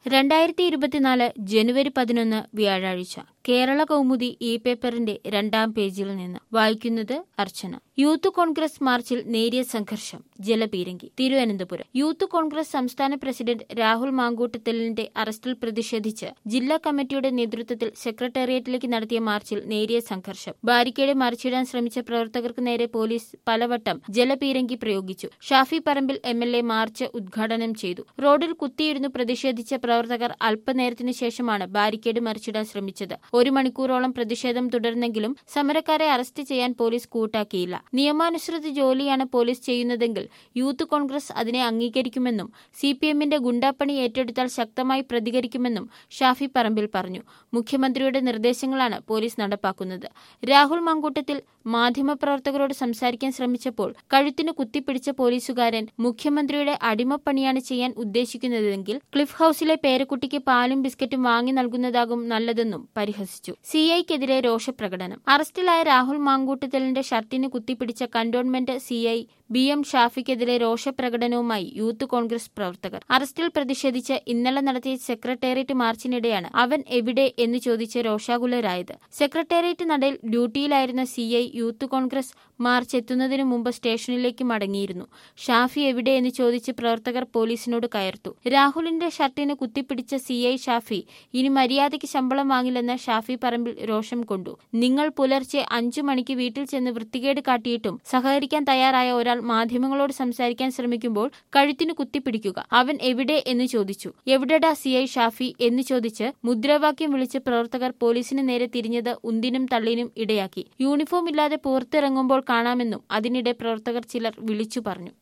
രണ്ടായിരത്തി ഇരുപത്തിനാല് ജനുവരി പതിനൊന്ന് വ്യാഴാഴ്ച കേരള കൗമുദി ഇ പേപ്പറിന്റെ രണ്ടാം പേജിൽ നിന്ന് വായിക്കുന്നത് അർച്ചന യൂത്ത് കോൺഗ്രസ് മാർച്ചിൽ നേരിയ സംഘർഷം ജലപീരങ്കി തിരുവനന്തപുരം യൂത്ത് കോൺഗ്രസ് സംസ്ഥാന പ്രസിഡന്റ് രാഹുൽ മാങ്കൂട്ടത്തലിന്റെ അറസ്റ്റിൽ പ്രതിഷേധിച്ച് ജില്ലാ കമ്മിറ്റിയുടെ നേതൃത്വത്തിൽ സെക്രട്ടേറിയറ്റിലേക്ക് നടത്തിയ മാർച്ചിൽ നേരിയ സംഘർഷം ബാരിക്കേഡ് മറിച്ചിടാൻ ശ്രമിച്ച പ്രവർത്തകർക്ക് നേരെ പോലീസ് പലവട്ടം ജലപീരങ്കി പ്രയോഗിച്ചു Shafi Parambil M L A march ഉദ്ഘാടനം ചെയ്തു റോഡിൽ കുത്തിയിരുന്നു പ്രതിഷേധിച്ച പ്രവർത്തകർ അല്പനേരത്തിനു ശേഷമാണ് ബാരിക്കേഡ് മറിച്ചിടാൻ ശ്രമിച്ചത് ഒരു മണിക്കൂറോളം പ്രതിഷേധം തുടർന്നെങ്കിലും സമരക്കാരെ അറസ്റ്റ് ചെയ്യാൻ പോലീസ് കൂട്ടാക്കിയില്ല നിയമാനുസൃത ജോലിയാണ് പോലീസ് ചെയ്യുന്നതെങ്കിൽ യൂത്ത് കോൺഗ്രസ് അതിനെ അംഗീകരിക്കുമെന്നും സി പി എമ്മിന്റെ ഗുണ്ടാപ്പണി ഏറ്റെടുത്താൽ ശക്തമായി പ്രതികരിക്കുമെന്നും ഷാഫി പറമ്പിൽ പറഞ്ഞു മുഖ്യമന്ത്രിയുടെ നിർദ്ദേശങ്ങളാണ് പോലീസ് നടപ്പാക്കുന്നത് രാഹുൽ മങ്കൂട്ടത്തിൽ മാധ്യമപ്രവർത്തകരോട് സംസാരിക്കാൻ ശ്രമിച്ചപ്പോൾ കഴുത്തിന് കുത്തിപ്പിടിച്ച പോലീസുകാരൻ മുഖ്യമന്ത്രിയുടെ അടിമപ്പണിയാണ് ചെയ്യാൻ ഉദ്ദേശിക്കുന്നതെങ്കിൽ ക്ലിഫ് ഹൌസിലെ പേരക്കുട്ടിക്ക് പാലും ബിസ്ക്കറ്റും വാങ്ങി നൽകുന്നതാകും നല്ലതെന്നും പരിഹസിച്ചു സിഐക്കെതിരെ രോഷപ്രകടനം അറസ്റ്റിലായ രാഹുൽ മാങ്കൂട്ടത്തലിന്റെ ഷർട്ടിന് കുത്തിപ്പിടിച്ച കന്റോൺമെന്റ് സിഐ ബി എം ഷാഫിക്കെതിരെ രോഷപ്രകടനവുമായി യൂത്ത് കോൺഗ്രസ് പ്രവർത്തകർ അറസ്റ്റിൽ പ്രതിഷേധിച്ച് ഇന്നലെ നടത്തിയ സെക്രട്ടേറിയറ്റ് മാർച്ചിനിടെയാണ് അവൻ എവിടെ എന്ന് ചോദിച്ച് രോഷാകുലരായത് സെക്രട്ടേറിയറ്റ് നടയിൽ ഡ്യൂട്ടിയിലായിരുന്ന സിഐ യൂത്ത് കോൺഗ്രസ് മാർച്ച് എത്തുന്നതിനു മുമ്പ് സ്റ്റേഷനിലേക്ക് മടങ്ങിയിരുന്നു ഷാഫി എവിടെ എന്ന് ചോദിച്ച് പ്രവർത്തകർ പോലീസിനോട് കയർത്തു രാഹുലിന്റെ ഷർട്ടിന് കുത്തിപ്പിടിച്ച സിഐ ഷാഫി ഇനി മര്യാദയ്ക്ക് ശമ്പളം വാങ്ങില്ലെന്ന് ഷാഫി പറമ്പിൽ രോഷം കൊണ്ടു നിങ്ങൾ പുലർച്ചെ അഞ്ചു മണിക്ക് വീട്ടിൽ ചെന്ന് വൃത്തികേട് കാട്ടിയിട്ടും സഹകരിക്കാൻ തയ്യാറായ ഒരാൾ മാധ്യമങ്ങളോട് സംസാരിക്കാൻ ശ്രമിക്കുമ്പോൾ കഴുത്തിന് കുത്തിപ്പിടിക്കുക അവൻ എവിടെ എന്ന് ചോദിച്ചു എവിടെടാ സിഐ ഷാഫി എന്ന് ചോദിച്ച് മുദ്രാവാക്യം വിളിച്ച് പ്രവർത്തകർ പോലീസിന് നേരെ തിരിഞ്ഞത് ഉന്തിനും തള്ളിനും ഇടയാക്കി യൂണിഫോം ഇല്ലാതെ പുറത്തിറങ്ങുമ്പോൾ കാണാമെന്നും അതിനിടെ പ്രവർത്തകർ ചിലർ വിളിച്ചു പറഞ്ഞു